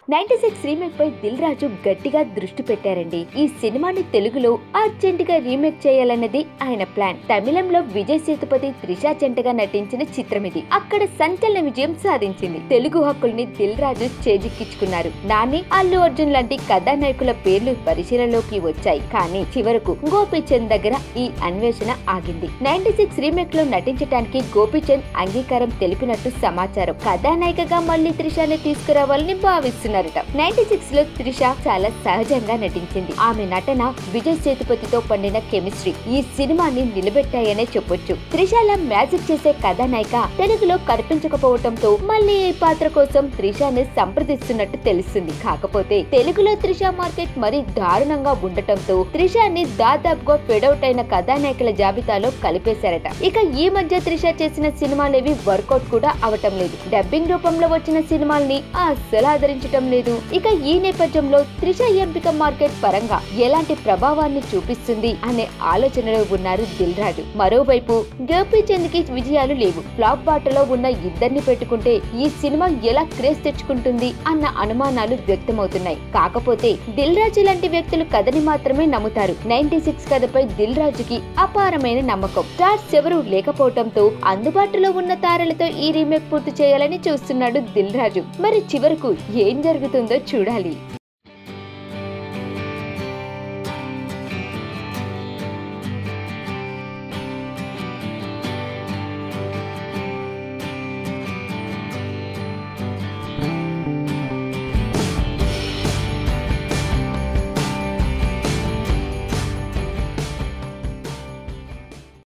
ninety six remake పై దిల్ రాజు గట్టిగా దృష్టి పెట్టారండి ఈ సినిమాని తెలుగులో అర్జెంట్ గా రీమేక్ చేయాలన్నది ఆయన ప్లాన్ తమిళంలో విజయ్ సేతుపతి త్రిషా జంటగా నటించిన చిత్రం ఇది అక్కడ సంచలన విజయం సాధించింది తెలుగు హక్కుల్ని దిల్ రాజు చేజిక్కించుకున్నారు నాని అల్లు అర్జున్ లాంటి కథానాయకుల పేర్లు పరిశీలనలోకి వచ్చాయి కానీ చివరకు గోపీచంద్ దగ్గర ఈ అన్వేషణ ఆగింది నైన్టీ సిక్స్ రీమేక్ లో నటించడానికి గోపీచంద్ అంగీకారం తెలిపినట్టు సమాచారం కథానాయికగా మళ్ళీ త్రిషాని తీసుకురావాలని భావిస్తున్నారట నైన్టీ సిక్స్ లో త్రిష చాలా సహజంగా నటించింది ఆమె నటన విజయ్ సేతుపతితో పండిన కెమిస్ట్రీ ఈ సినిమాని నిలబెట్టాయనే చెప్పొచ్చు త్రిషాల మ్యాజిక్ చేసే కథానాయిక తెలుగులో కనిపించకపోవటంతో మళ్ళీ ఈ పాత్ర కోసం త్రిషాని సంప్రదిస్తున్నట్టు తెలుస్తుంది కాకపోతే తెలుగులో త్రిష మార్కెట్ మరీ దారుణంగా ఉండటంతో త్రిషాని దాదాపుగా ఫెడౌట్ అయిన కథానాయకుల జాబితాలో కలిపేశారట ఇక ఈ మధ్య త్రిష చేసిన సినిమాలేవి వర్కౌట్ కూడా అవటం లేదు డబ్బింగ్ రూపంలో వచ్చిన సినిమాల్ని అస్సలు ఆదరించటం లేదు ఇక ఈ నేపథ్యంలో త్రిష ఎంపిక మార్కెట్ పరంగా ఎలాంటి ప్రభావాన్ని చూపిస్తుంది అనే ఆలోచనలో ఉన్నారు దిల్ రాజు మరోవైపు గోపీచంద్ కి విజయాలు లేవు ఫ్లాప్ బాటలో ఉన్న ఇద్దరిని పెట్టుకుంటే ఈ సినిమా ఎలా క్రేజ్ తెచ్చుకుంటుంది అన్న అనుమానాలు వ్యక్తమవుతున్నాయి కాకపోతే దిల్ రాజు లాంటి వ్యక్తులు కథని మాత్రమే నమ్ముతారు నైన్టీ సిక్స్ కథపై దిల్ రాజుకి అపారమైన నమ్మకం స్టార్స్ ఎవరు లేకపోవడంతో అందుబాటులో ఉన్న తారలతో ఈ రీమేక్ పూర్తి చేయాలని చూస్తున్నాడు దిల్ రాజు మరి చివరకు ఏం జరుగుతుందో చూడాలి